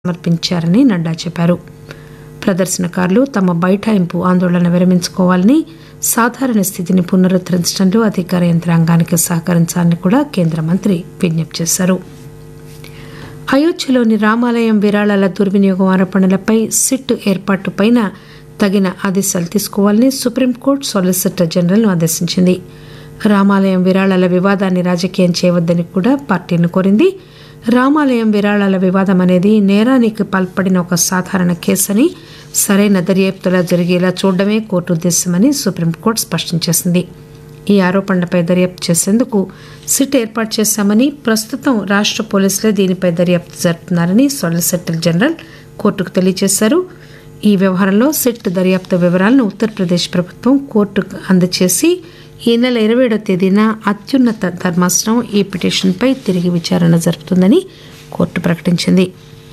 సమర్పించారని నడ్డా చెప్పారు ప్రదర్శనకారులు తమ బైఠాయింపు ఆందోళన విరమించుకోవాలని సాధారణ స్థితిని పునరుద్దరించడంలో అధికార యంత్రాంగానికి సహకరించాలని కూడా కేంద్ర మంత్రి విజ్ఞప్తి చేశారు అయోధ్యలోని రామాలయం విరాళాల దుర్వినియోగం ఆరోపణలపై సిట్ ఏర్పాటుపైన తగిన ఆదేశాలు తీసుకోవాలని సుప్రీంకోర్టు సాలిసిటర్ జనరల్ను ఆదేశించింది రామాలయం విరాళాల వివాదాన్ని రాజకీయం చేయవద్దని కూడా పార్టీని కోరింది రామాలయం విరాళాల వివాదం అనేది నేరానికి పాల్పడిన ఒక సాధారణ కేసని సరైన దర్యాప్తులా జరిగేలా చూడడమే కోర్టు ఉద్దేశమని సుప్రీంకోర్టు స్పష్టం చేసింది ఈ ఆరోపణలపై దర్యాప్తు చేసేందుకు సిట్ ఏర్పాటు చేశామని ప్రస్తుతం రాష్ట్ర పోలీసులే దీనిపై దర్యాప్తు జరుపుతున్నారని సాలిసిటర్ జనరల్ కోర్టుకు తెలియజేశారు ఈ వ్యవహారంలో సిట్ దర్యాప్తు వివరాలను ఉత్తరప్రదేశ్ ప్రభుత్వం కోర్టుకు అందజేసి ఈ నెల ఇరవై ఏడో తేదీన అత్యున్నత ధర్మాసనం ఈ పిటిషన్పై తిరిగి విచారణ జరుపుతుందని కోర్టు ప్రకటించింది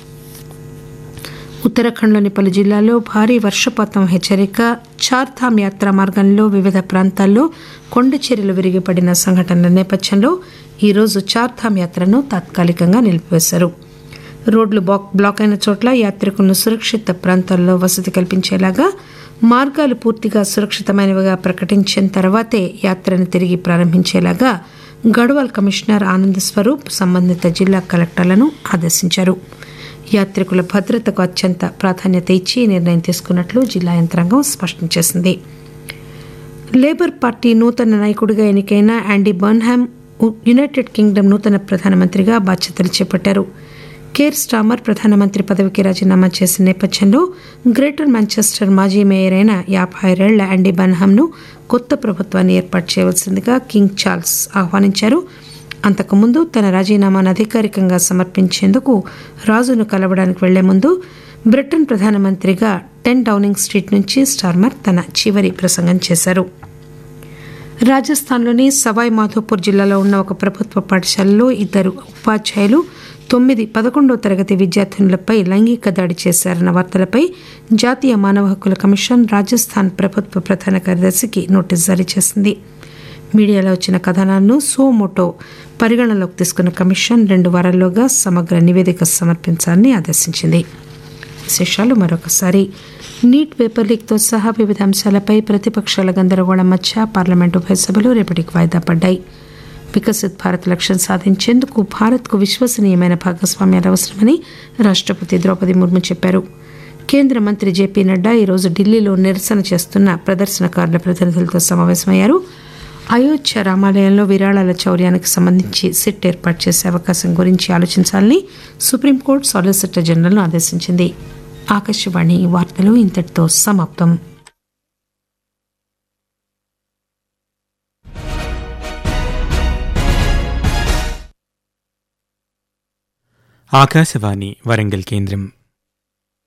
ఉత్తరాఖండ్లోని పలు జిల్లాల్లో భారీ వర్షపాతం హెచ్చరిక చార్ధామ్ యాత్ర మార్గంలో వివిధ ప్రాంతాల్లో కొండ చర్యలు విరిగిపడిన సంఘటనల నేపథ్యంలో ఈరోజు చార్ధామ్ యాత్రను తాత్కాలికంగా నిలిపివేశారు రోడ్లు బ్లాక్ అయిన చోట్ల యాత్రికులను సురక్షిత ప్రాంతాల్లో వసతి కల్పించేలాగా మార్గాలు పూర్తిగా సురక్షితమైనవిగా ప్రకటించిన తర్వాతే యాత్రను తిరిగి ప్రారంభించేలాగా గడ్వాల్ కమిషనర్ ఆనంద్ స్వరూప్ సంబంధిత జిల్లా కలెక్టర్లను ఆదేశించారు యాత్రికుల భద్రతకు అత్యంత ప్రాధాన్యత ఇచ్చి నిర్ణయం తీసుకున్నట్లు జిల్లా యంత్రాంగం స్పష్టం చేసింది లేబర్ పార్టీ నూతన నాయకుడిగా ఎన్నికైన యాండీ బర్న్హామ్ యునైటెడ్ కింగ్డమ్ నూతన ప్రధానమంత్రిగా బాధ్యతలు చేపట్టారు కేర్ స్టామర్ ప్రధానమంత్రి పదవికి రాజీనామా చేసిన నేపథ్యంలో గ్రేటర్ మాంచెస్టర్ మాజీ మేయర్ అయిన యాభై ఆరేళ్ల యాండీ బన్హామ్ను కొత్త ప్రభుత్వాన్ని ఏర్పాటు చేయవలసిందిగా కింగ్ చార్ల్స్ ఆహ్వానించారు అంతకుముందు తన రాజీనామాను అధికారికంగా సమర్పించేందుకు రాజును కలవడానికి వెళ్లే ముందు బ్రిటన్ ప్రధానమంత్రిగా టెన్ డౌనింగ్ స్ట్రీట్ నుంచి స్టార్మర్ తన చివరి ప్రసంగం చేశారు రాజస్థాన్లోని సవాయ్ మాధోపూర్ జిల్లాలో ఉన్న ఒక ప్రభుత్వ పాఠశాలలో ఇద్దరు ఉపాధ్యాయులు తొమ్మిది పదకొండో తరగతి విద్యార్థినులపై లైంగిక దాడి చేశారన్న వార్తలపై జాతీయ మానవ హక్కుల కమిషన్ రాజస్థాన్ ప్రభుత్వ ప్రధాన కార్యదర్శికి నోటీసు జారీ చేసింది మీడియాలో వచ్చిన కథనాలను సోమోటో పరిగణనలోకి తీసుకున్న కమిషన్ రెండు వారాల్లోగా సమగ్ర నివేదిక సమర్పించాలని ఆదేశించింది విశేషాలు మరొకసారి నీట్ పేపర్ లీక్తో సహా వివిధ అంశాలపై ప్రతిపక్షాల గందరగోళం మధ్య పార్లమెంటు ఉభయ సభలు రేపటికి వాయిదా పడ్డాయి వికసిత్ భారత్ లక్ష్యం సాధించేందుకు భారత్కు విశ్వసనీయమైన భాగస్వామ్యాలు అవసరమని రాష్టపతి ద్రౌపది ముర్ము చెప్పారు కేంద్ర మంత్రి జేపీ నడ్డా ఈరోజు ఢిల్లీలో నిరసన చేస్తున్న ప్రదర్శనకారుల ప్రతినిధులతో సమావేశమయ్యారు అయోధ్య రామాలయంలో విరాళాల చౌర్యానికి సంబంధించి సిట్ ఏర్పాటు చేసే అవకాశం గురించి ఆలోచించాలని సుప్రీంకోర్టు సాలిసిటర్ జనరల్ను ఆదేశించింది ఆకాశవాణి వార్తలు ఇంతటితో సమాప్తం ఆకాశవాణి వరంగల్ కేంద్రం